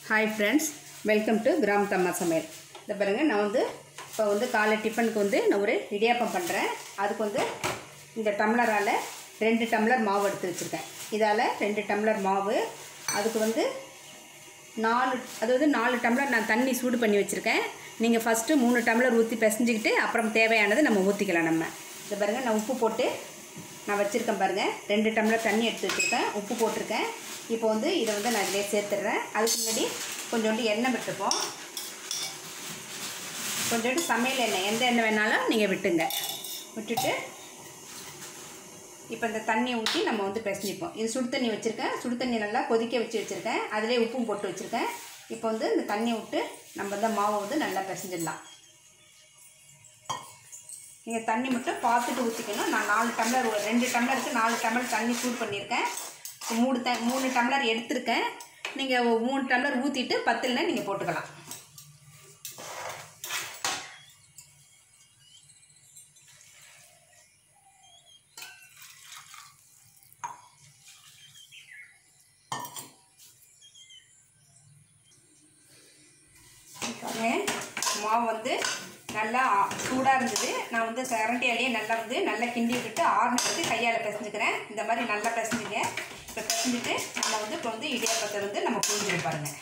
hi friends welcome to கிராம் தம்மா சமையல் இந்த பாருங்கள் நான் வந்து இப்போ வந்து காலை டிஃபனுக்கு வந்து நான் ஒரு இடியாப்பம் பண்ணுறேன் அதுக்கு வந்து இந்த டம்ளரால் ரெண்டு டம்ளர் மாவு எடுத்து வச்சுருக்கேன் இதால் ரெண்டு டம்ளர் மாவு அதுக்கு வந்து நாலு அதாவது நாலு டம்ளர் நான் தண்ணி சூடு பண்ணி வச்சுருக்கேன் நீங்கள் ஃபஸ்ட்டு மூணு டம்ளர் ஊற்றி பிசைஞ்சிக்கிட்டு அப்புறம் தேவையானதை நம்ம ஊற்றிக்கலாம் நம்ம இந்த பாருங்கள் நான் உப்பு போட்டு நான் வச்சுருக்கேன் பாருங்கள் ரெண்டு டம்ளர் தண்ணி எடுத்து வச்சுருக்கேன் உப்பு போட்டிருக்கேன் இப்போ வந்து இதை வந்து நான் இதிலே சேர்த்துடுறேன் அதுக்கு முன்னாடி கொஞ்சோண்டு எண்ணெய் விட்டுப்போம் கொஞ்சோண்டு சமையல் எண்ணெய் எந்த எண்ணெய் வேணாலும் நீங்கள் விட்டுங்க விட்டுட்டு இப்போ இந்த தண்ணியை ஊற்றி நம்ம வந்து பிசைஞ்சிப்போம் இது சுடு தண்ணி வச்சுருக்கேன் சுடு தண்ணி நல்லா கொதிக்க வச்சு வச்சுருக்கேன் அதிலே உப்பும் போட்டு வச்சுருக்கேன் இப்போ வந்து இந்த தண்ணி விட்டு நம்ம இந்த மாவை வந்து நல்லா பிசைஞ்சிடலாம் நீங்கள் தண்ணி மட்டும் பார்த்துட்டு ஊற்றிக்கணும் நான் நாலு டம்ளர் ஒரு ரெண்டு டம்ளருக்கு நாலு டம்ளர் தண்ணி சூடு பண்ணியிருக்கேன் மூணு த மூணு டம்ளர் எடுத்திருக்கேன் நீங்கள் மூணு டம்ளர் ஊற்றிட்டு பத்துலனா நீங்கள் போட்டுக்கலாம் பாருங்க மாவு வந்து நல்லா சூடாக இருந்தது நான் வந்து கரண்டியாலேயே நல்லா வந்து நல்லா கிண்டி விட்டுட்டு ஆறுனதுக்கு கையால் பிசைஞ்சுக்கிறேன் இந்த மாதிரி நல்லா பிசைஞ்சுங்க இப்போ பிசைஞ்சிட்டு நம்ம வந்து இப்போ வந்து இடியாப்பத்தை வந்து நம்ம புரிஞ்சிடும் பாருங்கள்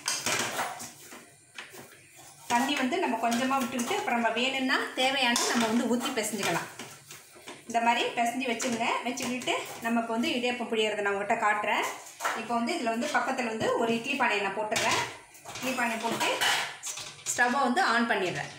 தண்ணி வந்து நம்ம கொஞ்சமாக விட்டுக்கிட்டு அப்புறம் நம்ம வேணும்னா தேவையான நம்ம வந்து ஊற்றி பிசைஞ்சுக்கலாம் இந்த மாதிரி பிசைஞ்சு வச்சுங்க வச்சுக்கிட்டு நம்ம இப்போ வந்து இடியாப்பம் புளியறதை நான் உங்கள்கிட்ட காட்டுறேன் இப்போ வந்து இதில் வந்து பக்கத்தில் வந்து ஒரு இட்லி பானையை நான் போட்டுடுறேன் இட்லி பானையை போட்டு ஸ்டவ்வை வந்து ஆன் பண்ணிடுறேன்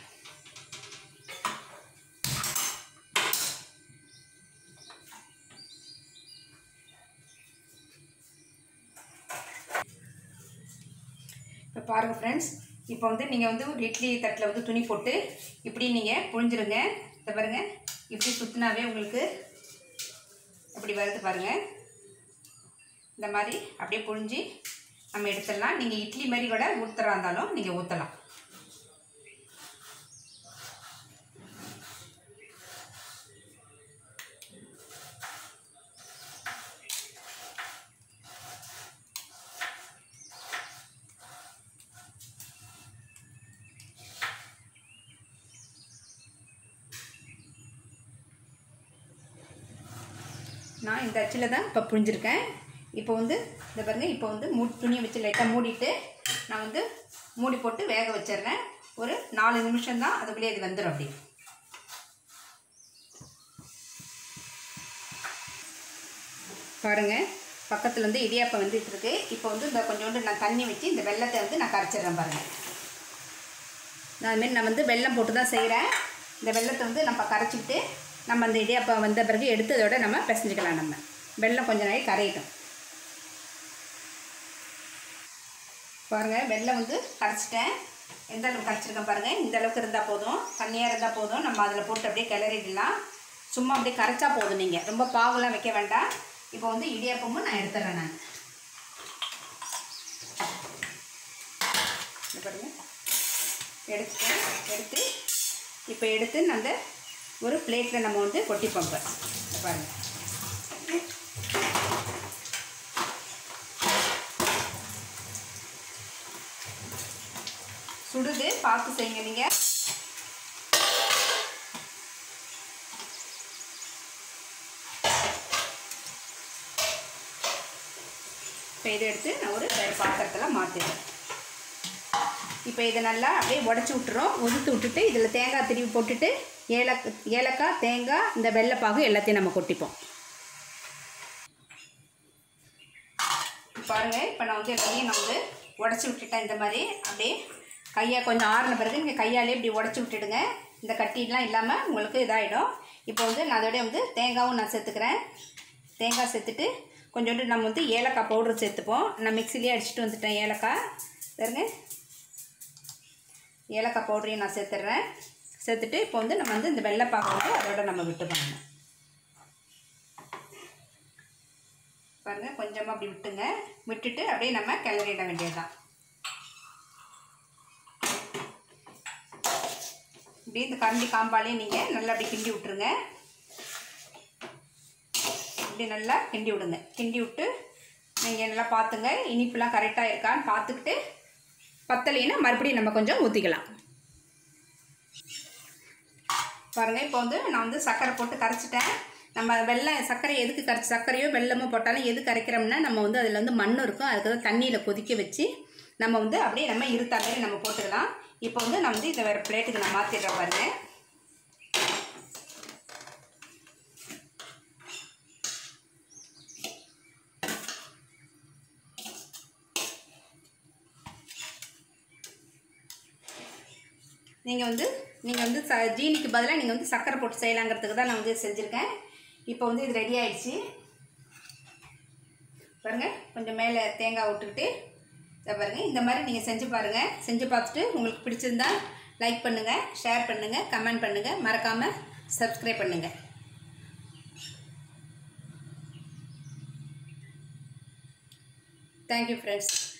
இப்போ பாருங்கள் ஃப்ரெண்ட்ஸ் இப்போ வந்து நீங்கள் வந்து ஒரு இட்லி தட்டில் வந்து துணி போட்டு இப்படி நீங்கள் புழிஞ்சிருங்க இதை பாருங்கள் இப்படி சுற்றினாவே உங்களுக்கு இப்படி வருது பாருங்கள் இந்த மாதிரி அப்படியே புழிஞ்சி நம்ம எடுத்துடலாம் நீங்கள் இட்லி மாதிரி கூட ஊற்றுறா இருந்தாலும் நீங்கள் ஊற்றலாம் நான் இந்த அச்சில் தான் இப்போ புழிஞ்சிருக்கேன் இப்போ வந்து இந்த பாருங்கள் இப்போ வந்து மூ துணியை வச்சு லைட்டாக மூடிட்டு நான் வந்து மூடி போட்டு வேக வச்சிடுறேன் ஒரு நாலு நிமிஷம் தான் அதுக்குள்ளேயே இது வந்துடும் அப்படி பாருங்கள் பக்கத்தில் வந்து இடியாப்பம் வந்துட்டு இருக்கு இப்போ வந்து இந்த கொஞ்சோண்டு நான் தண்ணி வச்சு இந்த வெள்ளத்தை வந்து நான் கரைச்சிடுறேன் பாருங்கள் நான் அதுமாரி நான் வந்து வெல்லம் போட்டு தான் செய்கிறேன் இந்த வெள்ளத்தை வந்து நம்ம கரைச்சிக்கிட்டு நம்ம அந்த இடியாப்பம் வந்த பிறகு எடுத்து அதோட நம்ம பிசைஞ்சிக்கலாம் நம்ம வெள்ளம் கொஞ்ச நாளைக்கு கரையிட்டும் பாருங்கள் வெள்ளம் வந்து கரைச்சிட்டேன் எந்த அளவுக்கு கரைச்சிருக்கேன் பாருங்கள் இந்த அளவுக்கு இருந்தால் போதும் தண்ணியாக இருந்தால் போதும் நம்ம அதில் போட்டு அப்படியே கிளறிடலாம் சும்மா அப்படியே கரைச்சா போதும் நீங்கள் ரொம்ப பாகுலாம் வைக்க வேண்டாம் இப்போ வந்து இடியாப்பமும் நான் எடுத்துட்றேன் நான் இந்த பாருங்கள் எடுத்துட்டேன் எடுத்து இப்போ எடுத்து அந்த ஒரு பிளேட்டில் நம்ம வந்து கொட்டிப்போம் இப்போ பாருங்கள் சுடுது பார்த்து செய்யுங்க நீங்கள் இப்போ இதை எடுத்து நான் ஒரு வேறு பாத்திரத்தில் மாற்றிடுறேன் இப்போ இதை நல்லா அப்படியே உடச்சி விட்டுறோம் உதுத்து விட்டுட்டு இதில் தேங்காய் திருவி போட்டுட்டு ஏலக் ஏலக்காய் தேங்காய் இந்த வெள்ளைப்பாகு எல்லாத்தையும் நம்ம கொட்டிப்போம் பாருங்கள் இப்போ நான் வந்து எல்லாத்தையும் நான் வந்து உடச்சி விட்டுட்டேன் இந்த மாதிரி அப்படியே கையை கொஞ்சம் ஆறின பிறகு நீங்கள் கையாலே இப்படி உடச்சி விட்டுடுங்க இந்த கட்டிலாம் இல்லாமல் உங்களுக்கு இதாகிடும் இப்போ வந்து நான் அதோடய வந்து தேங்காயும் நான் சேர்த்துக்கிறேன் தேங்காய் சேர்த்துட்டு கொஞ்சோண்டு நம்ம வந்து ஏலக்காய் பவுடர் சேர்த்துப்போம் நான் மிக்சிலேயே அடிச்சுட்டு வந்துட்டேன் ஏலக்காய் பாருங்க ஏலக்காய் பவுடரையும் நான் சேர்த்துட்றேன் சேர்த்துட்டு இப்போ வந்து நம்ம வந்து இந்த வெள்ளைப்பாக வந்து அதோட நம்ம விட்டு பண்ணணும் பாருங்கள் கொஞ்சமாக அப்படி விட்டுங்க விட்டுட்டு அப்படியே நம்ம கிளறிட வேண்டியதுதான் இப்படி இந்த கரண்டி காம்பாலே நீங்கள் நல்லா அப்படி கிண்டி விட்டுருங்க இப்படி நல்லா கிண்டி விடுங்க கிண்டி விட்டு நீங்கள் நல்லா பார்த்துங்க இனிப்புலாம் கரெக்டாக இருக்கான்னு பார்த்துக்கிட்டு பத்தலைன்னா மறுபடியும் நம்ம கொஞ்சம் ஊற்றிக்கலாம் பாருங்கள் இப்போ வந்து நான் வந்து சர்க்கரை போட்டு கரைச்சிட்டேன் நம்ம வெள்ளம் சர்க்கரை எதுக்கு கரைச்சி சர்க்கரையோ வெள்ளமோ போட்டாலும் எது கரைக்கிறோம்னா நம்ம வந்து அதில் வந்து மண் இருக்கும் அதுக்கு வந்து தண்ணியில் கொதிக்க வச்சு நம்ம வந்து அப்படியே நம்ம இருத்த மாதிரி நம்ம போட்டுக்கலாம் இப்போ வந்து நான் வந்து இதை வேறு பிளேட்டுக்கு நான் மாற்றிடுறேன் பாருங்கள் நீங்கள் வந்து நீங்கள் வந்து ச ஜீனிக்கு பதிலாக நீங்கள் வந்து சர்க்கரை போட்டு செய்யலாங்கிறதுக்கு தான் நான் வந்து செஞ்சுருக்கேன் இப்போ வந்து இது ரெடி ஆயிடுச்சு பாருங்கள் கொஞ்சம் மேலே தேங்காய் விட்டுக்கிட்டு இதை பாருங்கள் இந்த மாதிரி நீங்கள் செஞ்சு பாருங்கள் செஞ்சு பார்த்துட்டு உங்களுக்கு பிடிச்சிருந்தா லைக் பண்ணுங்கள் ஷேர் பண்ணுங்கள் கமெண்ட் பண்ணுங்கள் மறக்காமல் சப்ஸ்கிரைப் பண்ணுங்கள் தேங்க்யூ ஃப்ரெண்ட்ஸ்